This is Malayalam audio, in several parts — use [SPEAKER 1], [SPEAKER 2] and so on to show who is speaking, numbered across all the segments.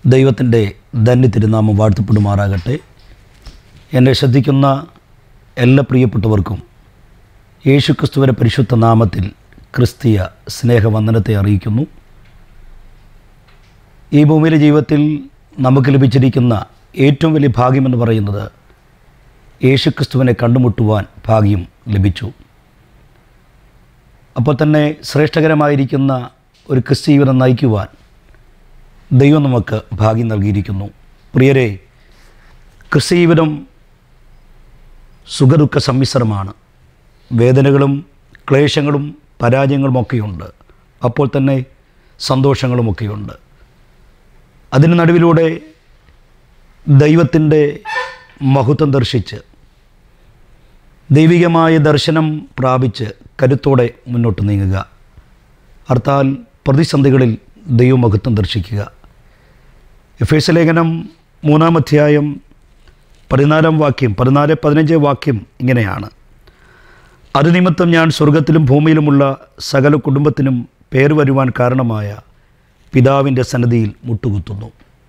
[SPEAKER 1] ദൈവത്തിൻ്റെ ധന്യ തിരുനാമം വാഴ്ത്തപ്പെടുമാറാകട്ടെ എന്നെ ശ്രദ്ധിക്കുന്ന എല്ലാ പ്രിയപ്പെട്ടവർക്കും യേശുക്രിസ്തുവിൻ്റെ പരിശുദ്ധ നാമത്തിൽ ക്രിസ്തീയ സ്നേഹവന്ദനത്തെ അറിയിക്കുന്നു ഈ ഭൂമിയിലെ ജീവിതത്തിൽ നമുക്ക് ലഭിച്ചിരിക്കുന്ന ഏറ്റവും വലിയ ഭാഗ്യമെന്ന് പറയുന്നത് യേശുക്രിസ്തുവിനെ കണ്ടുമുട്ടുവാൻ ഭാഗ്യം ലഭിച്ചു അപ്പോൾ തന്നെ ശ്രേഷ്ഠകരമായിരിക്കുന്ന ഒരു ക്രിസ്തീവിതം നയിക്കുവാൻ ദൈവം നമുക്ക് ഭാഗ്യം നൽകിയിരിക്കുന്നു പ്രിയരെ ക്രിസ്തീവിതം സുഖദുഃഖ സമ്മിശ്രമാണ് വേദനകളും ക്ലേശങ്ങളും പരാജയങ്ങളുമൊക്കെയുണ്ട് അപ്പോൾ തന്നെ സന്തോഷങ്ങളുമൊക്കെയുണ്ട് അതിന് നടുവിലൂടെ ദൈവത്തിൻ്റെ മഹത്വം ദർശിച്ച് ദൈവികമായ ദർശനം പ്രാപിച്ച് കരുത്തോടെ മുന്നോട്ട് നീങ്ങുക അർത്ഥാൽ പ്രതിസന്ധികളിൽ ദൈവമഹത്വം ദർശിക്കുക എഫ് എസ് ലേഖനം മൂന്നാം അധ്യായം പതിനാലാം വാക്യം പതിനാല് പതിനഞ്ച് വാക്യം ഇങ്ങനെയാണ് അത് നിമിത്തം ഞാൻ സ്വർഗത്തിലും ഭൂമിയിലുമുള്ള സകല കുടുംബത്തിനും പേര് വരുവാൻ കാരണമായ പിതാവിൻ്റെ സന്നദ്ധിയിൽ മുട്ടുകുത്തുന്നു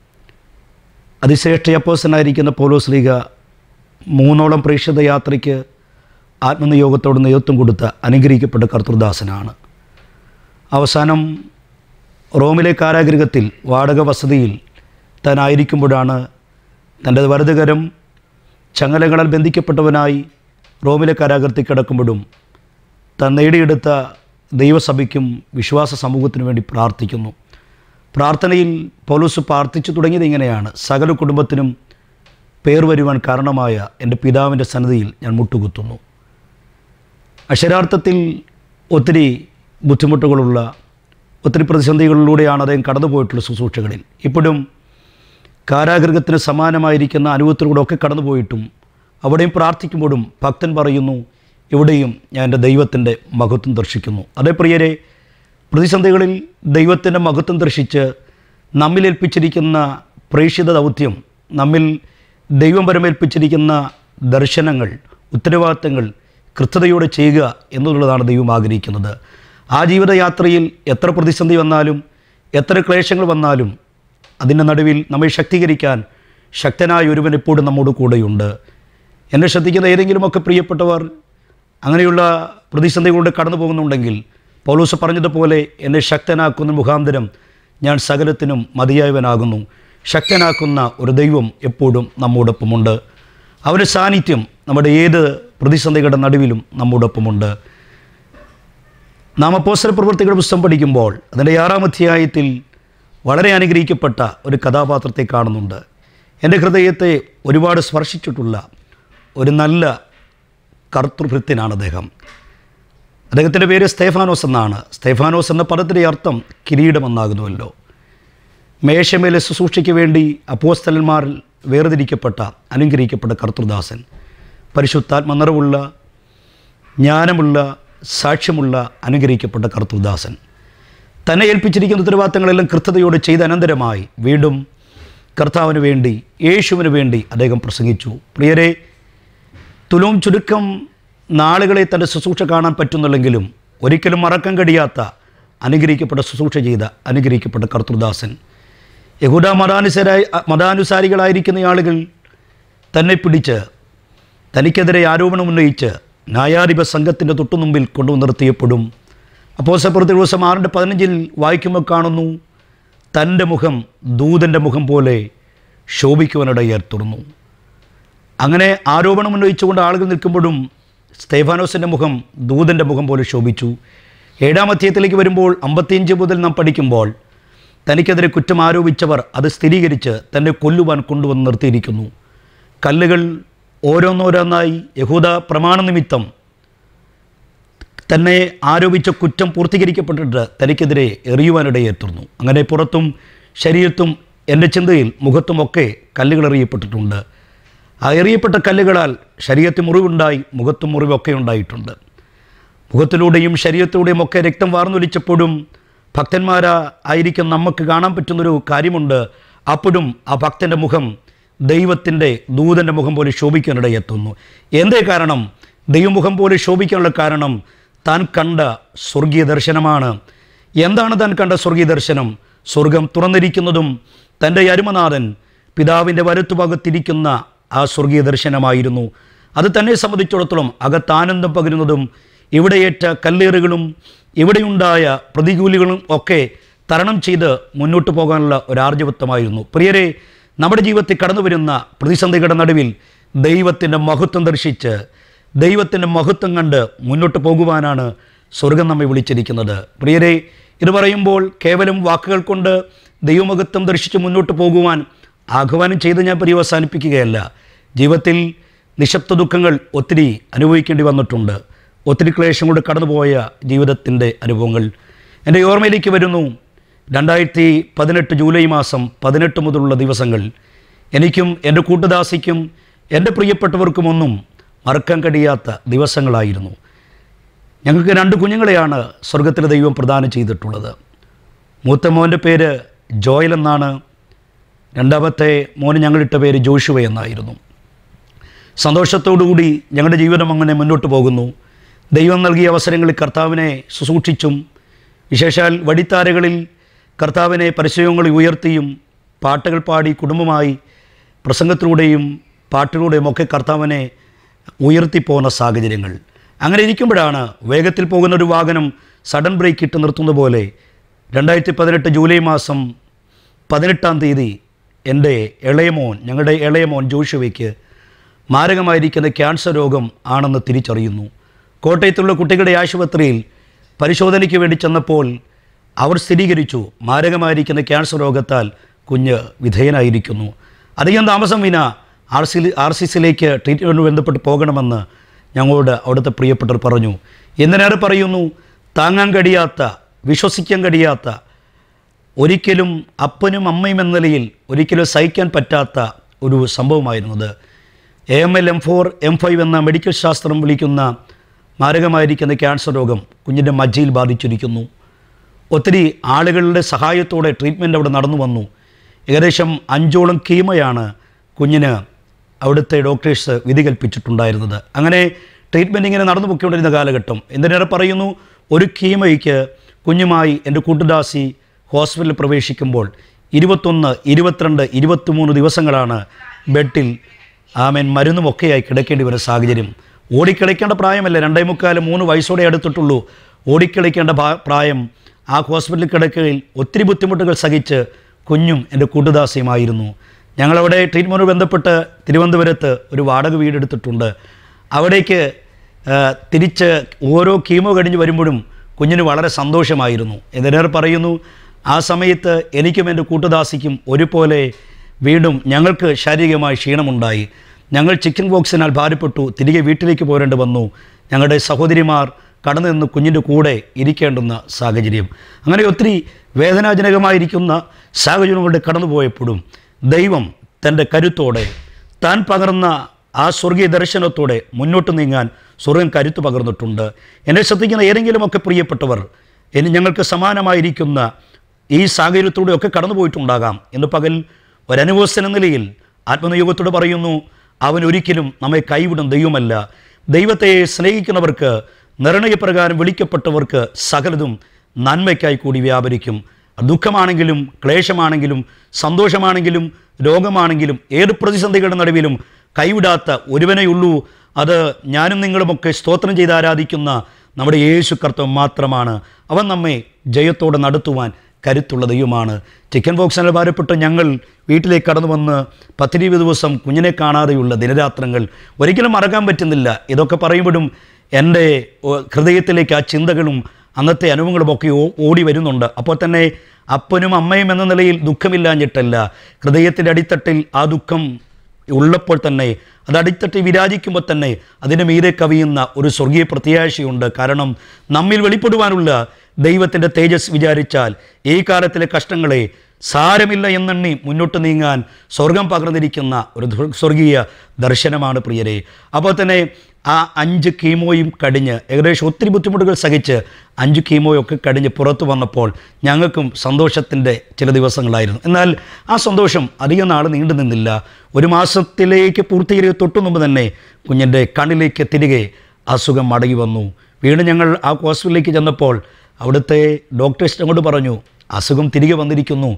[SPEAKER 1] അതിശ്രേഷ്ഠ അപ്പോസനായിരിക്കുന്ന പോലോസ് ലീഗ മൂന്നോളം പ്രേക്ഷിത യാത്രയ്ക്ക് ആത്മനിയോഗത്തോട് നേതൃത്വം കൊടുത്ത അനുഗ്രഹിക്കപ്പെട്ട കർത്തൃദാസനാണ് അവസാനം റോമിലെ കാരാഗൃഹത്തിൽ വാടക വസതിയിൽ താനായിരിക്കുമ്പോഴാണ് തൻ്റെ വലതുകരം ചങ്ങലകളാൽ ബന്ധിക്കപ്പെട്ടവനായി റോമിലെ കാരാഗ്രഹത്തിൽ കിടക്കുമ്പോഴും താൻ നേടിയെടുത്ത ദൈവസഭയ്ക്കും വിശ്വാസ സമൂഹത്തിനു വേണ്ടി പ്രാർത്ഥിക്കുന്നു പ്രാർത്ഥനയിൽ പൗലോസ് പ്രാർത്ഥിച്ചു തുടങ്ങിയത് ഇങ്ങനെയാണ് സകല കുടുംബത്തിനും പേർ വരുവാൻ കാരണമായ എൻ്റെ പിതാവിൻ്റെ സന്നദ്ധിയിൽ ഞാൻ മുട്ടുകുത്തുന്നു അക്ഷരാർത്ഥത്തിൽ ഒത്തിരി ബുദ്ധിമുട്ടുകളുള്ള ഒത്തിരി പ്രതിസന്ധികളിലൂടെയാണ് അദ്ദേഹം കടന്നുപോയിട്ടുള്ള ശുശ്രൂഷകളിൽ ഇപ്പോഴും കാരാഗൃഹത്തിന് സമാനമായിരിക്കുന്ന അനുഭവത്തിലൂടെ ഒക്കെ കടന്നുപോയിട്ടും അവിടെയും പ്രാർത്ഥിക്കുമ്പോഴും ഭക്തൻ പറയുന്നു ഇവിടെയും ഞാൻ എൻ്റെ ദൈവത്തിൻ്റെ മഹത്വം ദർശിക്കുന്നു അതേ പ്രിയരെ പ്രതിസന്ധികളിൽ ദൈവത്തിൻ്റെ മഹത്വം ദർശിച്ച് നമ്മിൽ ഏൽപ്പിച്ചിരിക്കുന്ന പ്രേക്ഷിത ദൗത്യം നമ്മിൽ ദൈവം പരമേൽപ്പിച്ചിരിക്കുന്ന ദർശനങ്ങൾ ഉത്തരവാദിത്തങ്ങൾ കൃത്യതയോടെ ചെയ്യുക എന്നുള്ളതാണ് ദൈവം ആഗ്രഹിക്കുന്നത് ആ ജീവിതയാത്രയിൽ എത്ര പ്രതിസന്ധി വന്നാലും എത്ര ക്ലേശങ്ങൾ വന്നാലും അതിൻ്റെ നടുവിൽ നമ്മെ ശക്തീകരിക്കാൻ ശക്തനായ ഒരുവൻ എപ്പോഴും നമ്മോട് കൂടെയുണ്ട് എന്നെ ശ്രദ്ധിക്കുന്ന ഏതെങ്കിലുമൊക്കെ പ്രിയപ്പെട്ടവർ അങ്ങനെയുള്ള പ്രതിസന്ധികളുടെ കടന്നു പോകുന്നുണ്ടെങ്കിൽ പൗലൂസ് പറഞ്ഞതുപോലെ എന്നെ ശക്തനാക്കുന്ന മുഖാന്തരം ഞാൻ സകലത്തിനും മതിയായവനാകുന്നു ശക്തനാക്കുന്ന ഒരു ദൈവം എപ്പോഴും നമ്മോടൊപ്പമുണ്ട് അവൻ്റെ സാന്നിധ്യം നമ്മുടെ ഏത് പ്രതിസന്ധികളുടെ നടുവിലും നമ്മോടൊപ്പമുണ്ട് നാം അപ്പോസ്തല പ്രവൃത്തികളുടെ പുസ്തകം പഠിക്കുമ്പോൾ അതിൻ്റെ ആറാം അധ്യായത്തിൽ വളരെ അനുഗ്രഹിക്കപ്പെട്ട ഒരു കഥാപാത്രത്തെ കാണുന്നുണ്ട് എൻ്റെ ഹൃദയത്തെ ഒരുപാട് സ്പർശിച്ചിട്ടുള്ള ഒരു നല്ല കർത്തൃഭൃത്യനാണ് അദ്ദേഹം അദ്ദേഹത്തിൻ്റെ പേര് സ്തേഫാനോസ് എന്നാണ് സ്തേഫാനോസ് എന്ന പദത്തിൻ്റെ അർത്ഥം കിരീടമെന്നാകുന്നുവല്ലോ മേശമേലെ ശുശ്രൂഷയ്ക്ക് വേണ്ടി അപ്പോസ്തലന്മാരിൽ വേർതിരിക്കപ്പെട്ട അനുഗ്രഹിക്കപ്പെട്ട കർത്തൃദാസൻ പരിശുദ്ധാത്മ നിറവുള്ള ജ്ഞാനമുള്ള സാക്ഷ്യമുള്ള അനുഗ്രഹിക്കപ്പെട്ട കർത്തൃദാസൻ തന്നെ ഏൽപ്പിച്ചിരിക്കുന്ന ഉത്തരവാദിത്തങ്ങളെല്ലാം കൃത്യതയോടെ ചെയ്ത അനന്തരമായി വീണ്ടും കർത്താവിന് വേണ്ടി യേശുവിന് വേണ്ടി അദ്ദേഹം പ്രസംഗിച്ചു പ്രിയരെ തുലവും ചുരുക്കം നാളുകളെ തൻ്റെ ശുശ്രൂഷ കാണാൻ പറ്റുന്നുള്ളെങ്കിലും ഒരിക്കലും മറക്കാൻ കഴിയാത്ത അനുഗ്രഹിക്കപ്പെട്ട ശുശ്രൂഷ ചെയ്ത അനുഗ്രഹിക്കപ്പെട്ട കർത്തൃദാസൻ യഹൂദ മതാനുസരായി മതാനുസാരികളായിരിക്കുന്ന ആളുകൾ തന്നെ പിടിച്ച് തനിക്കെതിരെ ആരോപണം ഉന്നയിച്ച് ന്യായാധിപ സംഘത്തിൻ്റെ തൊട്ടുമുമ്പിൽ കൊണ്ടു നിർത്തിയപ്പോഴും അപ്പോസപ്പുറത്ത് ദിവസം ആറിൻ്റെ പതിനഞ്ചിൽ വായിക്കുമ്പോൾ കാണുന്നു തൻ്റെ മുഖം ദൂതൻ്റെ മുഖം പോലെ ശോഭിക്കുവാനിടയാർ തുറന്നു അങ്ങനെ ആരോപണം ഉന്നയിച്ചുകൊണ്ട് ആളുകൾ നിൽക്കുമ്പോഴും സ്തേഫാനോസിൻ്റെ മുഖം ദൂതൻ്റെ മുഖം പോലെ ശോഭിച്ചു ഏഴാം അധ്യായത്തിലേക്ക് വരുമ്പോൾ അമ്പത്തിയഞ്ച് മുതൽ നാം പഠിക്കുമ്പോൾ തനിക്കെതിരെ കുറ്റം ആരോപിച്ചവർ അത് സ്ഥിരീകരിച്ച് തന്നെ കൊല്ലുവാൻ കൊണ്ടുവന്ന് നിർത്തിയിരിക്കുന്നു കല്ലുകൾ ഓരോന്നോരോന്നായി യഹൂദ പ്രമാണ നിമിത്തം തന്നെ ആരോപിച്ച കുറ്റം പൂർത്തീകരിക്കപ്പെട്ടിട്ട് തനിക്കെതിരെ എറിയുവാനിടയെത്തുന്നു അങ്ങനെ പുറത്തും ശരീരത്തും എൻ്റെ ചിന്തയിൽ മുഖത്തുമൊക്കെ കല്ലുകൾ എറിയപ്പെട്ടിട്ടുണ്ട് ആ എറിയപ്പെട്ട കല്ലുകളാൽ ശരീരത്തിൽ മുറിവുണ്ടായി മുഖത്തും മുറിവൊക്കെ ഉണ്ടായിട്ടുണ്ട് മുഖത്തിലൂടെയും ശരീരത്തിലൂടെയും ഒക്കെ രക്തം വാർന്നൊലിച്ചപ്പോഴും ഭക്തന്മാരാ ആയിരിക്കും നമുക്ക് കാണാൻ പറ്റുന്നൊരു കാര്യമുണ്ട് അപ്പോഴും ആ ഭക്തൻ്റെ മുഖം ദൈവത്തിൻ്റെ ദൂതൻ്റെ മുഖം പോലെ ശോഭിക്കാനിടയെത്തുന്നു എന്തേ കാരണം ദൈവമുഖം പോലെ ശോഭിക്കാനുള്ള കാരണം താൻ കണ്ട സ്വർഗീയ ദർശനമാണ് എന്താണ് താൻ കണ്ട സ്വർഗീയ ദർശനം സ്വർഗം തുറന്നിരിക്കുന്നതും തൻ്റെ അരുമനാഥൻ പിതാവിൻ്റെ വലത്തുഭാഗത്തിരിക്കുന്ന ആ സ്വർഗീയ ദർശനമായിരുന്നു അത് തന്നെ സംബന്ധിച്ചിടത്തോളം അകത്ത് ആനന്ദം പകരുന്നതും ഇവിടെയേറ്റ കല്ലേറുകളും ഇവിടെയുണ്ടായ പ്രതികൂലികളും ഒക്കെ തരണം ചെയ്ത് മുന്നോട്ട് പോകാനുള്ള ഒരു ആർജവത്വമായിരുന്നു പ്രിയരെ നമ്മുടെ ജീവിതത്തിൽ കടന്നു വരുന്ന പ്രതിസന്ധികളുടെ നടുവിൽ ദൈവത്തിൻ്റെ മഹത്വം ദർശിച്ച് ദൈവത്തിൻ്റെ മഹത്വം കണ്ട് മുന്നോട്ട് പോകുവാനാണ് സ്വർഗം നമ്മെ വിളിച്ചിരിക്കുന്നത് പ്രിയരെ ഇത് പറയുമ്പോൾ കേവലം വാക്കുകൾ കൊണ്ട് ദൈവമഹത്വം ദർശിച്ച് മുന്നോട്ട് പോകുവാൻ ആഹ്വാനം ചെയ്ത് ഞാൻ പര്യവസാനിപ്പിക്കുകയല്ല ജീവിതത്തിൽ നിശബ്ദ ദുഃഖങ്ങൾ ഒത്തിരി അനുഭവിക്കേണ്ടി വന്നിട്ടുണ്ട് ഒത്തിരി ക്ലേശം കൊണ്ട് കടന്നുപോയ ജീവിതത്തിൻ്റെ അനുഭവങ്ങൾ എൻ്റെ ഓർമ്മയിലേക്ക് വരുന്നു രണ്ടായിരത്തി പതിനെട്ട് ജൂലൈ മാസം പതിനെട്ട് മുതലുള്ള ദിവസങ്ങൾ എനിക്കും എൻ്റെ കൂട്ടുദാസിക്കും എൻ്റെ പ്രിയപ്പെട്ടവർക്കുമൊന്നും മറക്കാൻ കഴിയാത്ത ദിവസങ്ങളായിരുന്നു ഞങ്ങൾക്ക് രണ്ട് കുഞ്ഞുങ്ങളെയാണ് സ്വർഗത്തിലെ ദൈവം പ്രദാനം ചെയ്തിട്ടുള്ളത് മൂത്ത മോൻ്റെ പേര് ജോയൽ എന്നാണ് രണ്ടാമത്തെ മോന് ഞങ്ങളിട്ട പേര് ജോഷുവ എന്നായിരുന്നു സന്തോഷത്തോടുകൂടി ഞങ്ങളുടെ ജീവിതം അങ്ങനെ മുന്നോട്ട് പോകുന്നു ദൈവം നൽകിയ അവസരങ്ങളിൽ കർത്താവിനെ ശുശ്രൂഷിച്ചും വിശേഷാൽ വടിത്താരകളിൽ കർത്താവിനെ പരിചയങ്ങളിൽ ഉയർത്തിയും പാട്ടുകൾ പാടി കുടുംബമായി പ്രസംഗത്തിലൂടെയും പാട്ടിലൂടെയും ഒക്കെ കർത്താവിനെ ഉയർത്തിപ്പോകുന്ന സാഹചര്യങ്ങൾ അങ്ങനെ ഇരിക്കുമ്പോഴാണ് വേഗത്തിൽ പോകുന്ന ഒരു വാഹനം സഡൻ ബ്രേക്ക് ഇട്ട് നിർത്തുന്ന പോലെ രണ്ടായിരത്തി പതിനെട്ട് ജൂലൈ മാസം പതിനെട്ടാം തീയതി എൻ്റെ ഇളയമോൻ ഞങ്ങളുടെ ഇളയമോൻ ജോഷുവയ്ക്ക് മാരകമായിരിക്കുന്ന ക്യാൻസർ രോഗം ആണെന്ന് തിരിച്ചറിയുന്നു കോട്ടയത്തുള്ള കുട്ടികളുടെ ആശുപത്രിയിൽ പരിശോധനയ്ക്ക് വേണ്ടി ചെന്നപ്പോൾ അവർ സ്ഥിരീകരിച്ചു മാരകമായിരിക്കുന്ന ക്യാൻസർ രോഗത്താൽ കുഞ്ഞ് വിധേയനായിരിക്കുന്നു അധികം താമസം വിന ആർ സി ആർ സി സിയിലേക്ക് ട്രീറ്റ്മെൻറ്റ് ബന്ധപ്പെട്ട് പോകണമെന്ന് ഞങ്ങളോട് അവിടുത്തെ പ്രിയപ്പെട്ടവർ പറഞ്ഞു എന്തിനേറെ പറയുന്നു താങ്ങാൻ കഴിയാത്ത വിശ്വസിക്കാൻ കഴിയാത്ത ഒരിക്കലും അപ്പനും അമ്മയും എന്ന നിലയിൽ ഒരിക്കലും സഹിക്കാൻ പറ്റാത്ത ഒരു സംഭവമായിരുന്നത് A M L M four M five എന്ന മെഡിക്കൽ ശാസ്ത്രം വിളിക്കുന്ന മാരകമായിരിക്കുന്ന ക്യാൻസർ രോഗം കുഞ്ഞിൻ്റെ മജ്ജയിൽ ബാധിച്ചിരിക്കുന്നു ഒത്തിരി ആളുകളുടെ സഹായത്തോടെ ട്രീറ്റ്മെൻറ്റ് അവിടെ നടന്നു വന്നു ഏകദേശം അഞ്ചോളം കീമയാണ് കുഞ്ഞിന് അവിടുത്തെ ഡോക്ടേഴ്സ് വിധി കൽപ്പിച്ചിട്ടുണ്ടായിരുന്നത് അങ്ങനെ ട്രീറ്റ്മെൻറ്റ് ഇങ്ങനെ നടന്നു പൊയ്ക്കൊണ്ടിരുന്ന കാലഘട്ടം എന്തിനേറെ പറയുന്നു ഒരു കീമയ്ക്ക് കുഞ്ഞുമായി എൻ്റെ കൂട്ടുദാസി ഹോസ്പിറ്റലിൽ പ്രവേശിക്കുമ്പോൾ ഇരുപത്തൊന്ന് ഇരുപത്തിരണ്ട് ഇരുപത്തിമൂന്ന് ദിവസങ്ങളാണ് ബെഡിൽ ആമേൻ മരുന്നുമൊക്കെയായി കിടക്കേണ്ടി വരുന്ന സാഹചര്യം ഓടിക്കളിക്കേണ്ട പ്രായമല്ല രണ്ടേ മുക്കാൽ മൂന്ന് വയസ്സോടെ അടുത്തിട്ടുള്ളൂ ഓടിക്കളിക്കേണ്ട ഭാ- പ്രായം ആ ഹോസ്പിറ്റലിൽ കിടക്കയിൽ ഒത്തിരി ബുദ്ധിമുട്ടുകൾ സഹിച്ച് കുഞ്ഞും എൻ്റെ കൂട്ടുദാസിയുമായിരുന്നു ഞങ്ങളവിടെ ട്രീറ്റ്മെൻറ്റ് ബന്ധപ്പെട്ട് തിരുവനന്തപുരത്ത് ഒരു വാടക വീടെടുത്തിട്ടുണ്ട് അവിടേക്ക് ആ, തിരിച്ച് ഓരോ കീമോ കഴിഞ്ഞ് വരുമ്പോഴും കുഞ്ഞിന് വളരെ സന്തോഷമായിരുന്നു എന്തിനേറെ പറയുന്നു ആ സമയത്ത് എനിക്കും എൻ്റെ കൂട്ടുദാസിക്കും ഒരുപോലെ വീണ്ടും ഞങ്ങൾക്ക് ശാരീരികമായി ക്ഷീണമുണ്ടായി ഞങ്ങൾ ചിക്കൻ ബോക്സിനാൽ ഭാരപ്പെട്ടു തിരികെ വീട്ടിലേക്ക് പോരേണ്ടി വന്നു ഞങ്ങളുടെ സഹോദരിമാർ കടന്നു നിന്ന് കുഞ്ഞിൻ്റെ കൂടെ ഇരിക്കേണ്ടുന്ന സാഹചര്യം അങ്ങനെ ഒത്തിരി വേദനാജനകമായിരിക്കുന്ന സാഹചര്യങ്ങളുടെ കടന്നുപോയപ്പോഴും ദൈവം തൻ്റെ കരുത്തോടെ താൻ പകർന്ന ആ സ്വർഗീയ ദർശനത്തോടെ മുന്നോട്ട് നീങ്ങാൻ സ്വർഗം കരുത്ത് പകർന്നിട്ടുണ്ട് എന്നെ ശ്രദ്ധിക്കുന്ന ഏതെങ്കിലുമൊക്കെ പ്രിയപ്പെട്ടവർ ഇനി ഞങ്ങൾക്ക് സമാനമായിരിക്കുന്ന ഈ സാഹചര്യത്തിലൂടെ ഒക്കെ കടന്നുപോയിട്ടുണ്ടാകാം എന്ന് പകൽ ഒരനുഭവസ്ഥന നിലയിൽ ആത്മനിയോഗത്തോട് പറയുന്നു അവൻ ഒരിക്കലും നമ്മെ കൈവിടും ദൈവമല്ല ദൈവത്തെ സ്നേഹിക്കുന്നവർക്ക് നിർണയപ്രകാരം വിളിക്കപ്പെട്ടവർക്ക് സകലതും നന്മയ്ക്കായി കൂടി വ്യാപരിക്കും ദുഃഖമാണെങ്കിലും ക്ലേശമാണെങ്കിലും സന്തോഷമാണെങ്കിലും രോഗമാണെങ്കിലും ഏത് പ്രതിസന്ധികളുടെ നടുവിലും കൈവിടാത്ത ഒരുവനെയുള്ളൂ അത് ഞാനും നിങ്ങളുമൊക്കെ സ്തോത്രം ചെയ്ത് ആരാധിക്കുന്ന നമ്മുടെ യേശു കർത്തവം മാത്രമാണ് അവൻ നമ്മെ ജയത്തോടെ നടത്തുവാൻ കരുത്തുള്ള ദൈവമാണ് ചിക്കൻ ബോക്സിനാൽ ഭാരപ്പെട്ട് ഞങ്ങൾ വീട്ടിലേക്ക് കടന്നു വന്ന് പത്തിരുപത് ദിവസം കുഞ്ഞിനെ കാണാതെയുള്ള ദിനരാത്രങ്ങൾ ഒരിക്കലും മറക്കാൻ പറ്റുന്നില്ല ഇതൊക്കെ പറയുമ്പോഴും എൻ്റെ ഓ, ഹൃദയത്തിലേക്ക് ആ ചിന്തകളും അന്നത്തെ അനുഭവങ്ങളുമൊക്കെ ഓ- ഓടി വരുന്നുണ്ട് അപ്പോൾ തന്നെ അപ്പനും അമ്മയും എന്ന നിലയിൽ ദുഃഖമില്ലാഞ്ഞിട്ടല്ല ഹൃദയത്തിൻ്റെ അടിത്തട്ടിൽ ആ ദുഃഖം ഉള്ളപ്പോൾ തന്നെ അത് അടിത്തട്ടി വിരാജിക്കുമ്പോൾ തന്നെ അതിന് മീതെ കവിയുന്ന ഒരു സ്വർഗീയ പ്രത്യാശയുണ്ട് കാരണം നമ്മിൽ വെളിപ്പെടുവാനുള്ള ദൈവത്തിൻ്റെ തേജസ് വിചാരിച്ചാൽ ഈ കാലത്തിലെ കഷ്ടങ്ങളെ സാരമില്ല എന്നെണ്ണി മുന്നോട്ട് നീങ്ങാൻ സ്വർഗം പകർന്നിരിക്കുന്ന ഒരു ധു- സ്വർഗീയ ദർശനമാണ് പ്രിയരെ അപ്പോൾ തന്നെ ആ അഞ്ച് കീമോയും കഴിഞ്ഞ് ഏകദേശം ഒത്തിരി ബുദ്ധിമുട്ടുകൾ സഹിച്ച് അഞ്ച് കീമോയൊക്കെ കഴിഞ്ഞ് പുറത്തു വന്നപ്പോൾ ഞങ്ങൾക്കും സന്തോഷത്തിൻ്റെ ചില ദിവസങ്ങളായിരുന്നു എന്നാൽ ആ സന്തോഷം അധികം നാൾ നീണ്ടു നിന്നില്ല ഒരു മാസത്തിലേക്ക് പൂർത്തീകരിക്കുക തൊട്ടു മുമ്പ് തന്നെ കുഞ്ഞിൻ്റെ കണ്ണിലേക്ക് തിരികെ അസുഖം മടങ്ങി വന്നു വീണ്ടും ഞങ്ങൾ ആ ഹോസ്പിറ്റലിലേക്ക് ചെന്നപ്പോൾ അവിടുത്തെ ഡോക്ടേഴ്സ് അങ്ങോട്ട് പറഞ്ഞു അസുഖം തിരികെ വന്നിരിക്കുന്നു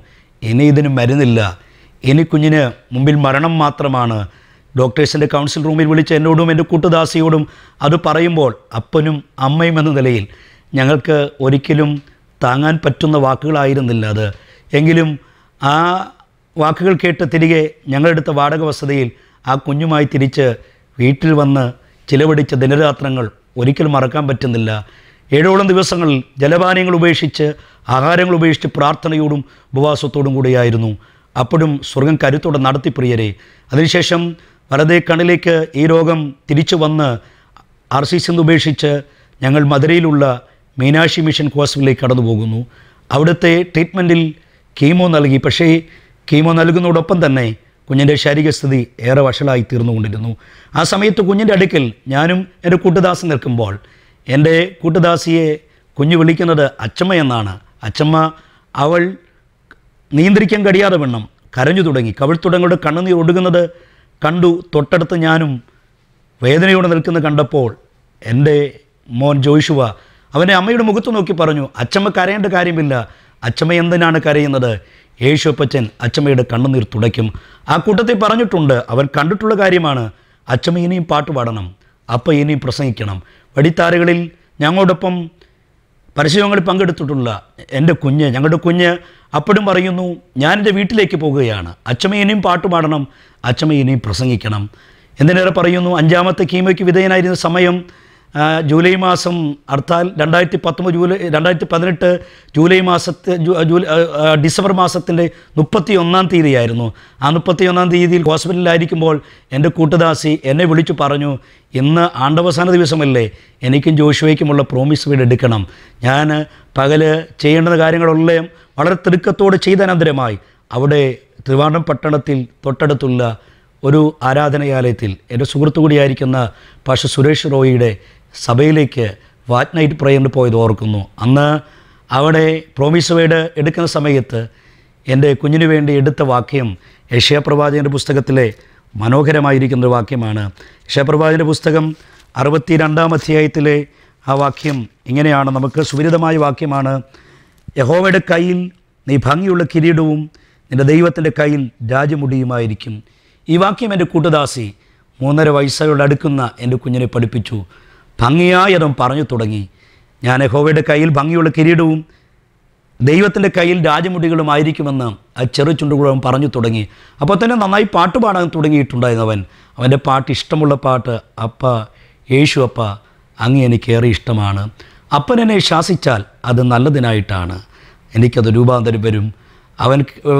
[SPEAKER 1] ഇനി ഇതിന് മരുന്നില്ല ഇനി കുഞ്ഞിന് മുമ്പിൽ മരണം മാത്രമാണ് ഡോക്ടേഴ്സിൻ്റെ കൗൺസിൽ റൂമിൽ വിളിച്ച് എന്നോടും എൻ്റെ കൂട്ടുദാസിയോടും അത് പറയുമ്പോൾ അപ്പനും അമ്മയും എന്ന നിലയിൽ ഞങ്ങൾക്ക് ഒരിക്കലും താങ്ങാൻ പറ്റുന്ന വാക്കുകളായിരുന്നില്ല അത് എങ്കിലും ആ വാക്കുകൾ കേട്ട് തിരികെ ഞങ്ങളെടുത്ത വാടക വസതിയിൽ ആ കുഞ്ഞുമായി തിരിച്ച് വീട്ടിൽ വന്ന് ചിലവഴിച്ച ദിനരാത്രങ്ങൾ ഒരിക്കലും മറക്കാൻ പറ്റുന്നില്ല ഏഴോളം ദിവസങ്ങളിൽ ജലപാനീയങ്ങൾ ഉപേക്ഷിച്ച് ആഹാരങ്ങൾ ഉപേക്ഷിച്ച് പ്രാർത്ഥനയോടും ഉപവാസത്തോടും കൂടിയായിരുന്നു അപ്പോഴും സ്വർഗം കരുത്തോടെ നടത്തി പ്രിയരെ അതിനുശേഷം വലതേ കണ്ണിലേക്ക് ഈ രോഗം തിരിച്ചു വന്ന് ആർ സി സിന്ന് ഉപേക്ഷിച്ച് ഞങ്ങൾ മധുരയിലുള്ള മീനാക്ഷി മിഷൻ ഹോസ്പിറ്റലിലേക്ക് കടന്നു പോകുന്നു അവിടുത്തെ ട്രീറ്റ്മെൻറ്റിൽ കീമോ നൽകി പക്ഷേ കീമോ നൽകുന്നതോടൊപ്പം തന്നെ കുഞ്ഞിൻ്റെ ശാരീരികസ്ഥിതി ഏറെ വഷളായി തീർന്നുകൊണ്ടിരുന്നു ആ സമയത്ത് കുഞ്ഞിൻ്റെ അടുക്കൽ ഞാനും എൻ്റെ കൂട്ടുദാസൻ നിൽക്കുമ്പോൾ എൻ്റെ കൂട്ടുദാസിയെ കുഞ്ഞ് വിളിക്കുന്നത് അച്ചമ്മ എന്നാണ് അച്ചമ്മ അവൾ നിയന്ത്രിക്കാൻ കഴിയാതെ വണ്ണം കരഞ്ഞു തുടങ്ങി കവിൾത്തുടങ്ങളുടെ കണ്ണുനീർ ഒടുങ്ങുന്നത് കണ്ടു തൊട്ടടുത്ത് ഞാനും വേദനയോടെ നിൽക്കുന്ന കണ്ടപ്പോൾ എൻ്റെ മോൻ ജോഷുവ അവൻ്റെ അമ്മയുടെ മുഖത്ത് നോക്കി പറഞ്ഞു അച്ചമ്മ കരയേണ്ട കാര്യമില്ല അച്ചമ്മ എന്തിനാണ് കരയുന്നത് യേശുപ്പച്ചൻ അച്ചമ്മയുടെ കണ്ണുനീർ തുടയ്ക്കും ആ കൂട്ടത്തിൽ പറഞ്ഞിട്ടുണ്ട് അവൻ കണ്ടിട്ടുള്ള കാര്യമാണ് അച്ചമ്മ ഇനിയും പാട്ട് പാടണം അപ്പ ഇനിയും പ്രസംഗിക്കണം വടിത്താരകളിൽ ഞങ്ങളോടൊപ്പം പരസ്യങ്ങളിൽ പങ്കെടുത്തിട്ടുള്ള എൻ്റെ കുഞ്ഞ് ഞങ്ങളുടെ കുഞ്ഞ് അപ്പോഴും പറയുന്നു ഞാൻ എൻ്റെ വീട്ടിലേക്ക് പോകുകയാണ് അച്ചമ്മ ഇനിയും പാട്ട് പാടണം അച്ചമ്മ ഇനിയും പ്രസംഗിക്കണം എന്തിനേറെ പറയുന്നു അഞ്ചാമത്തെ കീമോയ്ക്ക് വിധേയനായിരുന്ന സമയം ആ, ജൂലൈ മാസം അർത്ഥാൽ രണ്ടായിരത്തി പത്തൊമ്പത് ജൂലൈ രണ്ടായിരത്തി പതിനെട്ട് ജൂലൈ മാസത്തെ ജൂ- ജൂലൈ ആ, ആ, ഡിസംബർ മാസത്തിൻ്റെ മുപ്പത്തി ഒന്നാം തീയതിയായിരുന്നു ആ മുപ്പത്തി ഒന്നാം തീയതിയിൽ ഹോസ്പിറ്റലിലായിരിക്കുമ്പോൾ എൻ്റെ കൂട്ടുദാസി എന്നെ വിളിച്ചു പറഞ്ഞു ഇന്ന് ആണ്ടവസാന ദിവസമല്ലേ എനിക്കും ജോഷുവയ്ക്കുമുള്ള പ്രോമിസ് വീട് എടുക്കണം ഞാൻ പകല് ചെയ്യേണ്ടുന്ന കാര്യങ്ങളെല്ലാം വളരെ തിടുക്കത്തോടെ ചെയ്ത അനന്തരമായി അവിടെ ട്രിവാൻഡ്രം പട്ടണത്തിൽ തൊട്ടടുത്തുള്ള ഒരു ആരാധനാലയത്തിൽ എൻ്റെ സുഹൃത്തു കൂടിയായിരിക്കുന്ന പാഷ സുരേഷ് റോയിയുടെ സഭയിലേക്ക് വാറ്റ് നൈറ്റ് പ്രയറിന് പോയത് ഓർക്കുന്നു അന്ന് അവിടെ പ്രോമിസ് വേഡ് എടുക്കുന്ന സമയത്ത് എൻ്റെ കുഞ്ഞിന് വേണ്ടി എടുത്ത വാക്യം യക്ഷയപ്രവാചകൻ്റെ പുസ്തകത്തിലെ മനോഹരമായിരിക്കുന്ന ഒരു വാക്യമാണ് യക്ഷയപ്രവാചകൻ്റെ പുസ്തകം അറുപത്തി രണ്ടാം അധ്യായത്തിലെ ആ വാക്യം ഇങ്ങനെയാണ് നമുക്ക് സുവിരിതമായ വാക്യമാണ് യഹോവയുടെ കയ്യിൽ നീ ഭംഗിയുള്ള കിരീടവും നിൻ്റെ ദൈവത്തിൻ്റെ കയ്യിൽ രാജമുടിയുമായിരിക്കും ഈ വാക്യം എൻ്റെ കൂട്ടുദാസി മൂന്നര വയസ്സുകളുടെ അടുക്കുന്ന എൻ്റെ കുഞ്ഞിനെ പഠിപ്പിച്ചു ഭംഗിയായി അതും പറഞ്ഞു തുടങ്ങി ഞാൻ യഹോവയുടെ കയ്യിൽ ഭംഗിയുള്ള കിരീടവും ദൈവത്തിൻ്റെ കയ്യിൽ രാജമുടികളുമായിരിക്കുമെന്ന് ആ ചെറു ചുണ്ടുകളും പറഞ്ഞു തുടങ്ങി അപ്പോൾ തന്നെ നന്നായി പാട്ട് പാടാൻ തുടങ്ങിയിട്ടുണ്ടായിരുന്നവൻ അവൻ്റെ പാട്ട് ഇഷ്ടമുള്ള പാട്ട് അപ്പ യേശു അപ്പ അങ്ങ് എനിക്ക് ഏറെ ഇഷ്ടമാണ് അപ്പൻ എന്നെ ശാസിച്ചാൽ അത് നല്ലതിനായിട്ടാണ് എനിക്കത് രൂപാന്തരം വരും അവൻ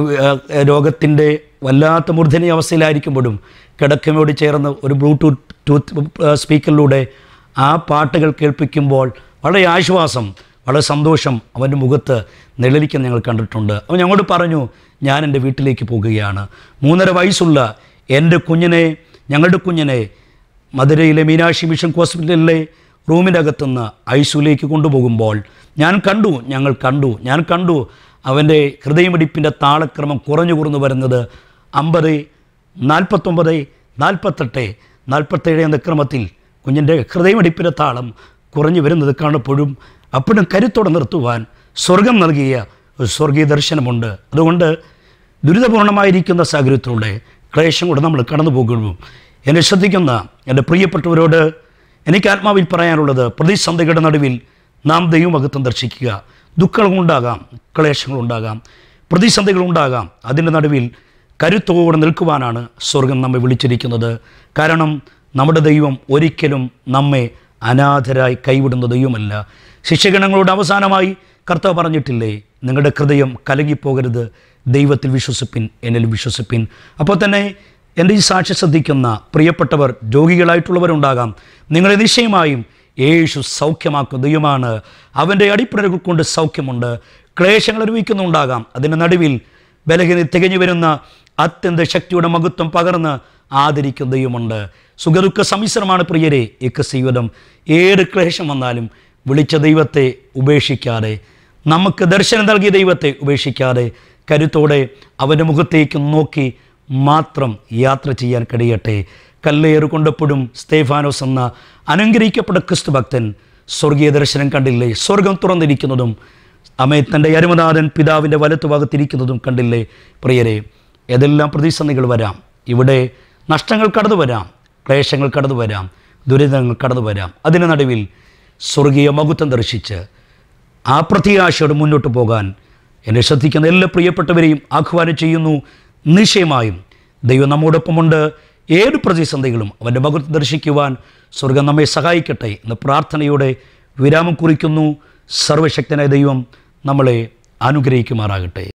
[SPEAKER 1] രോഗത്തിൻ്റെ വല്ലാത്ത മൂർധന അവസ്ഥയിലായിരിക്കുമ്പോഴും കിടക്കമോട് ചേർന്ന് ഒരു ബ്ലൂടൂത്ത് ടൂത്ത് സ്പീക്കറിലൂടെ ആ പാട്ടുകൾ കേൾപ്പിക്കുമ്പോൾ വളരെ ആശ്വാസം വളരെ സന്തോഷം അവൻ്റെ മുഖത്ത് നിഴലിക്കുന്ന ഞങ്ങൾ കണ്ടിട്ടുണ്ട് അവൻ ഞങ്ങളോട് പറഞ്ഞു ഞാൻ എൻ്റെ വീട്ടിലേക്ക് പോകുകയാണ് മൂന്നര വയസ്സുള്ള എൻ്റെ കുഞ്ഞിനെ ഞങ്ങളുടെ കുഞ്ഞിനെ മധുരയിലെ മീനാക്ഷി മിഷൻ ഹോസ്പിറ്റലിലെ റൂമിൻ്റെ അകത്തുനിന്ന് ഐസുലേക്ക് കൊണ്ടുപോകുമ്പോൾ ഞാൻ കണ്ടു ഞങ്ങൾ കണ്ടു ഞാൻ കണ്ടു അവൻ്റെ ഹൃദയമിടിപ്പിൻ്റെ താളക്രമം കുറഞ്ഞു കുറഞ്ഞു വരുന്നത് അമ്പത് നാൽപ്പത്തൊമ്പത് നാൽപ്പത്തെട്ട് നാൽപ്പത്തേഴ് എന്ന ക്രമത്തിൽ കുഞ്ഞിൻ്റെ ഹൃദയമിടിപ്പിൻ്റെ താളം കുറഞ്ഞു വരുന്നത് കാണപ്പോഴും അപ്പോഴും കരുത്തോടെ നിർത്തുവാൻ സ്വർഗം നൽകിയ ഒരു സ്വർഗീയ ദർശനമുണ്ട് അതുകൊണ്ട് ദുരിതപൂർണമായിരിക്കുന്ന സാഹചര്യത്തിലൂടെ ക്ലേശം കൂടെ നമ്മൾ കടന്നു പോകുന്നു എന്നെ ശ്രദ്ധിക്കുന്ന എൻ്റെ പ്രിയപ്പെട്ടവരോട് എനിക്ക് ആത്മാവിൽ പറയാനുള്ളത് പ്രതിസന്ധികളുടെ നടുവിൽ നാം ദൈവമകത്വം ദർശിക്കുക ദുഃഖങ്ങളുണ്ടാകാം ക്ലേശങ്ങളുണ്ടാകാം പ്രതിസന്ധികളുണ്ടാകാം അതിൻ്റെ നടുവിൽ കരുത്തോടെ നിൽക്കുവാനാണ് സ്വർഗം നമ്മെ വിളിച്ചിരിക്കുന്നത് കാരണം നമ്മുടെ ദൈവം ഒരിക്കലും നമ്മെ അനാഥരായി കൈവിടുന്ന ദൈവമല്ല ശിക്ഷഗണങ്ങളോട് അവസാനമായി കർത്താവ് പറഞ്ഞിട്ടില്ലേ നിങ്ങളുടെ ഹൃദയം കലങ്ങിപ്പോകരുത് ദൈവത്തിൽ വിശ്വസിപ്പിൻ എന്നിൽ വിശ്വസിപ്പിൻ അപ്പോൾ തന്നെ എൻ്റെ ഈ സാക്ഷി ശ്രദ്ധിക്കുന്ന പ്രിയപ്പെട്ടവർ രോഗികളായിട്ടുള്ളവരുണ്ടാകാം നിങ്ങളെ നിശ്ചയമായും യേശു സൗഖ്യമാക്കുന്ന ദൈവമാണ് അവൻ്റെ അടിപ്പിടകൾ കൊണ്ട് സൗഖ്യമുണ്ട് ക്ലേശങ്ങൾ അനുഭവിക്കുന്നുണ്ടാകാം അതിൻ്റെ നടുവിൽ ബലഹീന തികഞ്ഞു വരുന്ന അത്യന്ത ശക്തിയുടെ മഹത്വം പകർന്ന് ആദരിക്കുന്ന ദൈവമുണ്ട് സുഖദുഃഖ സമ്മിശ്രമാണ് പ്രിയരെ ഇക്ക ജീവിതം ഏത് ക്ലേശം വന്നാലും വിളിച്ച ദൈവത്തെ ഉപേക്ഷിക്കാതെ നമുക്ക് ദർശനം നൽകിയ ദൈവത്തെ ഉപേക്ഷിക്കാതെ കരുത്തോടെ അവൻ്റെ മുഖത്തേക്ക് നോക്കി മാത്രം യാത്ര ചെയ്യാൻ കഴിയട്ടെ കല്ലേറ് കൊണ്ടപ്പോഴും സ്തേഫാനോസ് എന്ന അനുഗ്രഹിക്കപ്പെട്ട ക്രിസ്തു ഭക്തൻ സ്വർഗീയ ദർശനം കണ്ടില്ലേ സ്വർഗം തുറന്നിരിക്കുന്നതും അമ്മേ തൻ്റെ അരുമനാഥൻ പിതാവിൻ്റെ വലത്തു ഭാഗത്തിരിക്കുന്നതും കണ്ടില്ലേ പ്രിയരെ ഏതെല്ലാം പ്രതിസന്ധികൾ വരാം ഇവിടെ നഷ്ടങ്ങൾ കടന്നു വരാം ക്ലേശങ്ങൾ കടന്നു വരാം ദുരിതങ്ങൾ കടന്നു വരാം അതിന് നടുവിൽ സ്വർഗീയ മകുത്വം ദർശിച്ച് ആ പ്രത്യാശയോട് മുന്നോട്ട് പോകാൻ എന്നെ ശ്രദ്ധിക്കുന്ന എല്ലാ പ്രിയപ്പെട്ടവരെയും ആഹ്വാനം ചെയ്യുന്നു നിശ്ചയമായും ദൈവം നമ്മോടൊപ്പമുണ്ട് ഏത് പ്രതിസന്ധികളും അവൻ്റെ മകുത്വം ദർശിക്കുവാൻ സ്വർഗം നമ്മെ സഹായിക്കട്ടെ എന്ന പ്രാർത്ഥനയോടെ വിരാമം കുറിക്കുന്നു സർവശക്തനായ ദൈവം നമ്മളെ അനുഗ്രഹിക്കുമാറാകട്ടെ